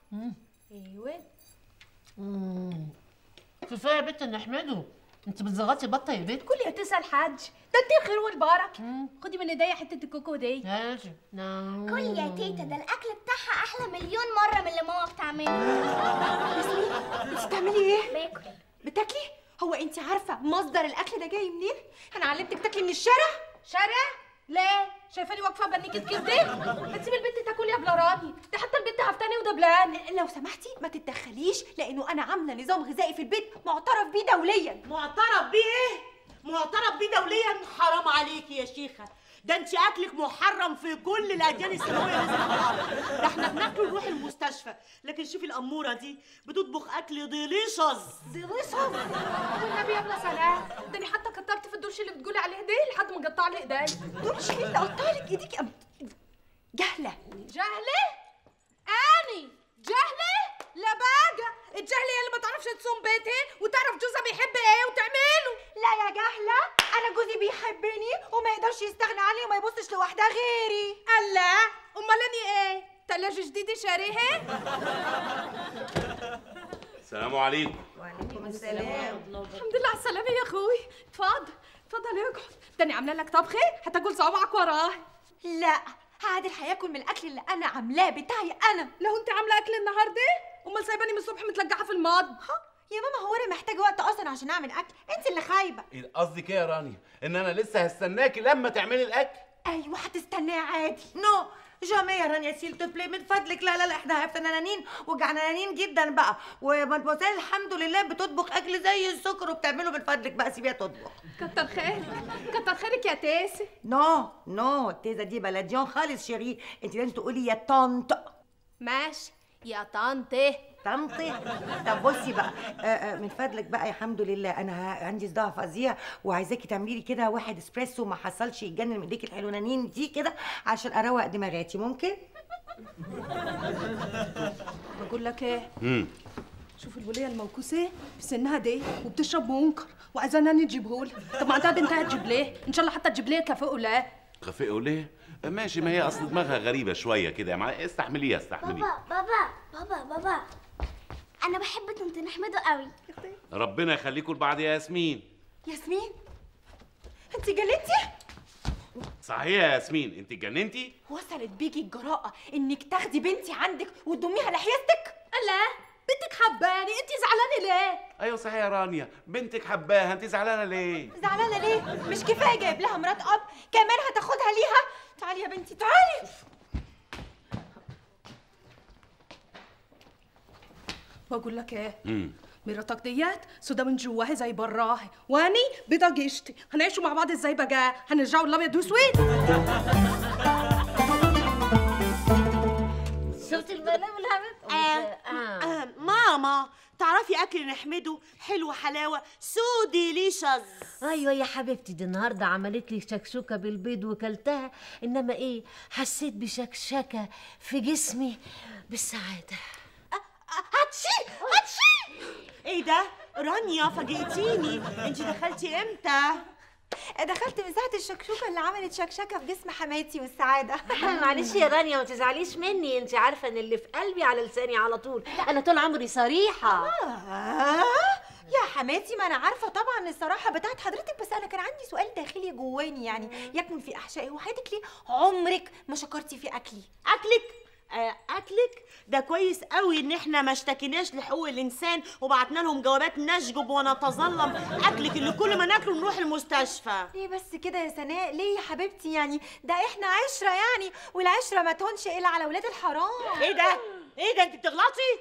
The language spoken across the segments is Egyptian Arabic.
ايوه كفايه يا بنت نحمده انت بتزغطي بطه يا بنت كل يا تسال حاج ده انت الخير والبركه خدي من ايديا حته الكوكو دي ماشي نعم كل يا تيتا ده الاكل بتاعها احلى مليون مره من اللي ماما بتعمله انت بتعملي ايه باكل بتاكلي هو انت عارفه مصدر الاكل ده جاي منين انا علمتك تاكلي من الشارع شارع ليه شايفاني واقفه بنيكه كده ما تسيب البنت تاكل يا بلاراني ده حتى البنت هفتاني ودبلان لو سمحتي ما تتدخليش لانه انا عامله نظام غذائي في البيت معترف بيه دوليا معترف بيه ايه؟ معترف بيه دوليا حرام عليكي يا شيخه ده انت اكلك محرم في كل الاديان السماويه نزل على الارض ده احنا بناكله نروح المستشفى لكن شوفي الاموره دي بتطبخ اكل ديليشس ديليشس والنبي يا ابله سلام ده انا حتى كترت في الدرش اللي بتقولي عليه ده لحد ما قطع لي ايديا دورش مين اللي قطع لك ايديك أم- جهله جهله اني جهله لا باجة الجهله اللي ما تعرفش تصوم بيتها وتعرف جوزها بيحب ايه وتعمله لا يا جهله انا جوزي بيحبني وما يقدرش يستغنى عني وما يبصش لواحده غيري الله امال اني ايه تلاجة جديدة شاريها السلام عليكم الحمد لله على السلامة يا اخوي اتفضل اتفضل اقعد تاني عامله لك طبخه هتاكل صوابعك وراه لا عادل هياكل من الاكل اللي انا عاملاه بتاعي انا لو انت عامله اكل النهارده امال سايباني من الصبح متلجحه في المطبخ يا ماما هو انا محتاجه وقت اصلا عشان اعمل اكل انت اللي خايبه إيه قصدك ايه يا رانيا ان انا لسه هستناكي لما تعملي الاكل ايوه هتستناه عادي نو جامي يا رانيا سيل بلاي من فضلك لا لا لا احنا هفتنانين وجعنانين جدا بقى ومدموزيل الحمد لله بتطبخ اكل زي السكر وبتعمله من فضلك بقى سيبيها تطبخ كتر خيرك كتر خيرك يا تاسي نو نو التيزه دي بلديان خالص شيري انت لازم تقولي يا طنط ماشي يا طنطي طنطي طب بصي بقى آه، آه، من فضلك بقى يا الحمد لله انا ه- عندي صداع فظيع وعايزاكي تعملي لي كده واحد اسبريسو ما حصلش يتجنن من ايديك الحلوانانين دي كده عشان اروق دماغاتي ممكن بقول لك ايه امم شوف الوليه الموكوسه في سنها دي وبتشرب منكر وعايزانا نجيبهولها طب ما انت انت هتجيب ليه ان شاء الله حتى تجيب ليه كافيه ولا خفقوا ليه ماشي ما هي اصل دماغها غريبه شويه كده يا معلم استحمليها استحمليها بابا بابا بابا بابا انا بحب طنط نحمده قوي ربنا يخليكم لبعض يا ياسمين ياسمين انت جلتي صحيح يا ياسمين انت اتجننتي وصلت بيكي الجراءه انك تاخدي بنتي عندك وتضميها لحياتك لا بنتك حباني انت زعلانه ليه ايوه صحيح يا رانيا بنتك حباها انت زعلانه ليه زعلانه ليه مش كفايه جايب لها مرات اب كمان هتاخدها ليها تعالي يا بنتي تعالي بقول لك ايه امم مراتك ديت سودا من جواها زي براها واني بيضه قشطي هنعيشوا مع بعض ازاي بقى هنرجعوا الابيض واسود شفتي البرنامج الهبل آه. ماما تعرفي اكل نحمده حلو حلاوه سو ديليشس ايوه يا حبيبتي دي النهارده عملت لي شكشوكه بالبيض وكلتها انما ايه حسيت بشكشكه في جسمي بالسعاده هاتشي هاتشي ايه ده رانيا فاجئتيني انت دخلتي امتى دخلت من ساعه الشكشوكه اللي عملت شكشكه في جسم حماتي والسعاده معلش يا رانيا ما تزعليش مني انت عارفه ان اللي في قلبي على لساني على طول انا طول عمري صريحه آه يا حماتي ما انا عارفه طبعا الصراحه بتاعت حضرتك بس انا كان عندي سؤال داخلي جواني يعني يكمن في احشائي وحياتك ليه عمرك ما شكرتي في اكلي اكلك آه، اكلك ده كويس قوي ان احنا ما اشتكيناش لحقوق الانسان وبعتنا لهم جوابات نشجب ونتظلم اكلك اللي كل ما ناكله نروح المستشفى ليه بس كده يا سناء ليه يا حبيبتي يعني ده احنا عشره يعني والعشره ما تهونش الا على ولاد الحرام ايه ده ايه ده انت بتغلطي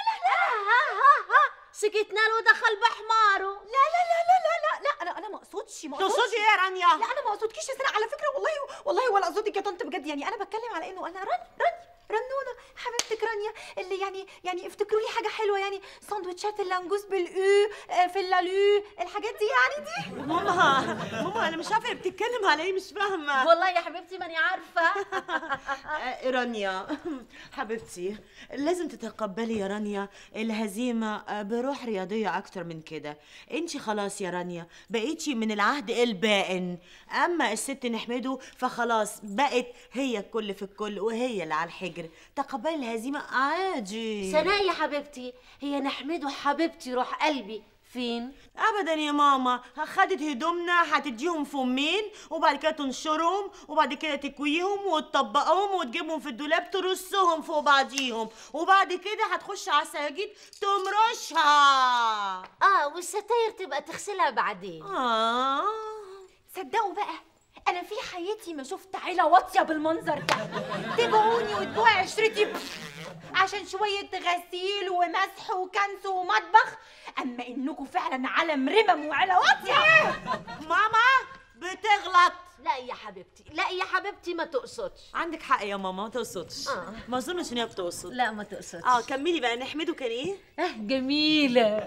سكتنا له دخل بحماره لا لا لا لا لا لا لا انا انا ما اقصدش ما اقصدش تقصدي ايه يا رانيا لا انا ما اقصدكيش يا سناء على فكره والله والله ولا قصدك يا طنط بجد يعني انا بتكلم على انه انا رن رن رنونه حبيبتك رانيا اللي يعني يعني افتكروا لي حاجه حلوه يعني سندوتشات اللانجوس بالاو آه، في اللالو الحاجات دي يعني دي ماما ماما انا مش عارفه هي بتتكلم على ايه مش فاهمه والله يا حبيبتي ماني عارفه آه، رانيا حبيبتي لازم تتقبلي يا رانيا الهزيمة آه، بروح رياضية أكتر من كده انت خلاص يا رانيا بقيتي من العهد البائن أما الست نحمده فخلاص بقت هي الكل في الكل وهي اللي على الحجر فكر تقبلي الهزيمه عادي سناء يا حبيبتي هي نحمده حبيبتي روح قلبي فين ابدا يا ماما خدت هدومنا هتديهم فمين وبعد كده تنشرهم وبعد كده تكويهم وتطبقهم وتجيبهم في الدولاب ترصهم فوق بعضيهم وبعد كده هتخش على السجاجيد تمرشها اه والستاير تبقى تغسلها بعدين اه صدقوا بقى انا في حياتي ما شفت عيله واطيه بالمنظر ده تبيعوني وتبيعوا عشرتي عشان شويه غسيل ومسح وكنس ومطبخ اما انكم فعلا علم رمم وعيله واطيه ماما بتغلط لا يا حبيبتي لا يا حبيبتي ما تقصدش عندك حق يا ماما ما تقصدش آه. ما اظنش ان هي بتقصد لا ما تقصدش اه كملي بقى نحمده كان ايه اه جميلة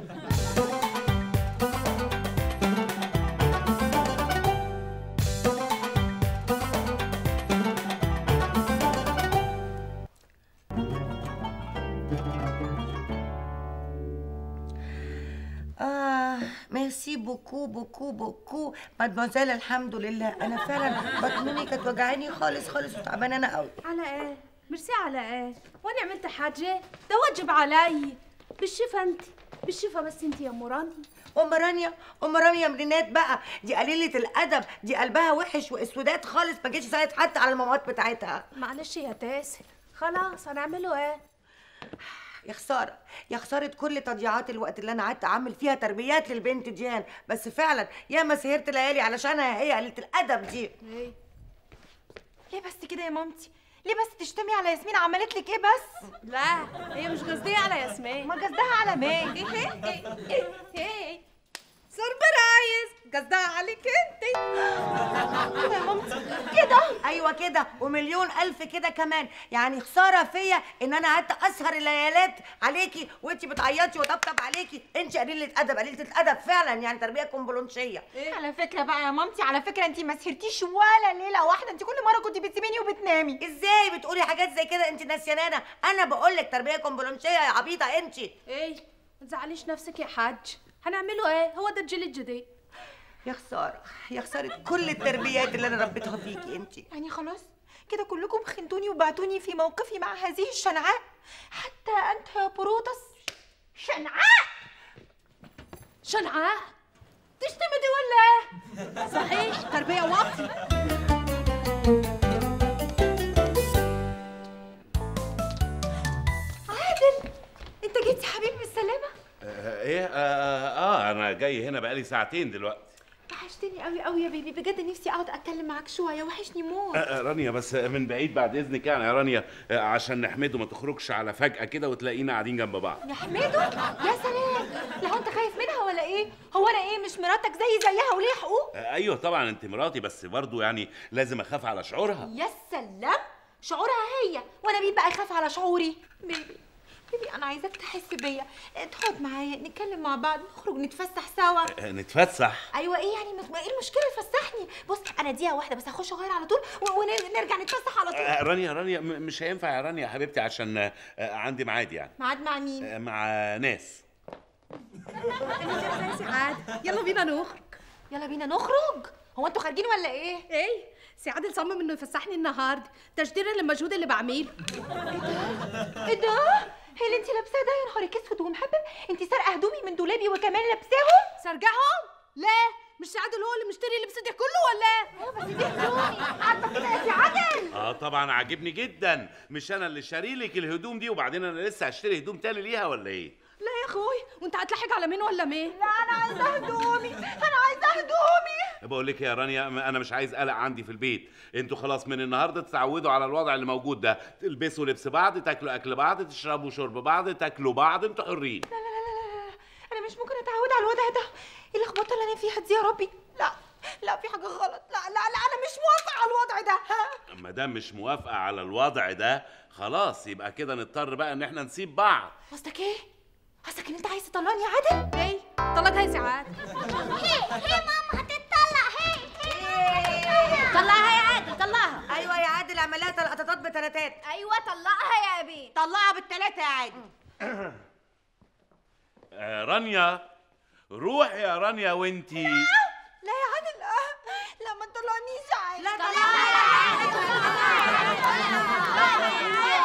آه ميرسي بوكو بوكو بوكو مادموزيل الحمد لله أنا فعلا بطنوني كانت وجعاني خالص خالص وتعبانة أنا قوي على ايه ميرسي على ايه وانا عملت حاجه ده واجب علي بالشفا انت بالشفا بس انت يا مراني أم رانيا أم رانيا مرينات بقى دي قليلة الأدب دي قلبها وحش وأسودات خالص ما جتش سالت حتى على المامات بتاعتها معلش يا تاسر خلاص هنعمله ايه يا خسارة يا خسارة كل تضييعات الوقت اللي أنا قعدت أعمل فيها تربيات للبنت ديان بس فعلا يا ما سهرت ليالي علشانها هي قليلة الأدب دي ايه ليه بس كده يا مامتي ليه بس تشتمي على ياسمين عملت لك ايه بس لا هي مش قصدية على ياسمين ما قصدها على مين ايه ايه ايه ايه سربرايز قصدها عليك انت كده يا مامتي كده ايوه كده ومليون الف كده كمان يعني خساره فيا ان انا قعدت اسهر الليالات عليكي وانت بتعيطي وطبطب عليكي انت قليله ادب قليله الادب فعلا يعني تربيه كومبلونشيه على فكره بقى يا مامتي على فكره انت ما سهرتيش ولا ليله واحده انت كل مره كنت بتسيبيني وبتنامي ازاي بتقولي حاجات زي كده انت ناسيانانا انا بقول لك تربيه كومبلونشيه يا عبيطه انت ايه ما تزعليش نفسك يا حاج هنعمله ايه هو ده الجيل الجديد يا خساره يا خساره كل التربيات اللي انا ربيتها فيكي انت يعني خلاص كده كلكم خنتوني وبعتوني في موقفي مع هذه الشنعاء حتى انت يا بروتس شنعاء شنعاء تشتمي دي ولا ايه صحيح تربية واطي عادل انت جيت يا حبيبي بالسلامه آه ايه آه, اه انا جاي هنا بقالي ساعتين دلوقتي وحشتني قوي قوي يا بيبي بجد نفسي اقعد اتكلم معاك شويه وحشني موت آه آه رانيا بس من بعيد بعد اذنك يعني يا رانيا آه عشان نحمده ما تخرجش على فجأة كده وتلاقينا قاعدين جنب بعض يا حميدو يا سلام لا انت خايف منها ولا ايه هو انا ايه مش مراتك زي زيها وليها حقوق آه ايوه طبعا انت مراتي بس برضو يعني لازم اخاف على شعورها يا سلام شعورها هي وانا مين بقى يخاف على شعوري بيبي بيبي انا عايزاك تحس بيا تقعد معايا نتكلم مع بعض نخرج نتفسح سوا آه نتفسح ايوه ايه يعني مت- ايه المشكله تفسحني بص انا دقيقه واحده بس هخش اغير على طول و- ونرجع نتفسح على طول آه رانيا رانيا م- مش هينفع يا رانيا يا حبيبتي عشان آه عندي ميعاد يعني ميعاد مع مين آه مع ناس سعاد يلا بينا نخرج يلا بينا نخرج هو انتوا خارجين ولا ايه ايه سعاد صمم انه يفسحني النهارده تجديدا للمجهود اللي بعمله ايه ده هي اللي انت لابساه ده يا نهارك اسود ومحبب انت سارقه هدومي من دولابي وكمان لابساهم سرجعهم ليه مش سعاد اللي هو اللي مشتري اللبس ده كله ولا ايه ايوه بس دي هدومي عارفه كده يا سي عادل اه طبعا عاجبني جدا مش انا اللي شاري لك الهدوم دي وبعدين انا لسه هشتري هدوم تاني ليها ولا ايه لا يا اخوي وانت هتلحق على مين ولا مين لا انا عايزه هدومي انا عايزه هدومي بقول لك يا رانيا م- انا مش عايز قلق عندي في البيت انتوا خلاص من النهارده تتعودوا على الوضع اللي موجود ده تلبسوا لبس بعض تاكلوا اكل بعض تشربوا شرب بعض تاكلوا بعض انتوا حرين لا لا لا لا لا انا مش ممكن اتعود على الوضع ده ايه اللخبطه اللي انا فيها دي يا ربي لا لا في حاجه غلط لا لا لا انا مش موافقه على الوضع ده ها ما دام مش موافقه على الوضع ده خلاص يبقى كده نضطر بقى ان احنا نسيب بعض قصدك ايه قصدك ان انت عايز تطلقني يا عادل ايه طلقها يا سعاد هي هي ماما هتتطلق هي هي طلعها يا عادل طلعها ايوه يا عادل اعملها تلقطات بتلاتات ايوه طلقها يا ابي طلعها بالتلاتة يا عادل آه رانيا روح يا رانيا وانتي لا يا عادل لا لا ما تطلقنيش يا عادل لا طلقها يا عادل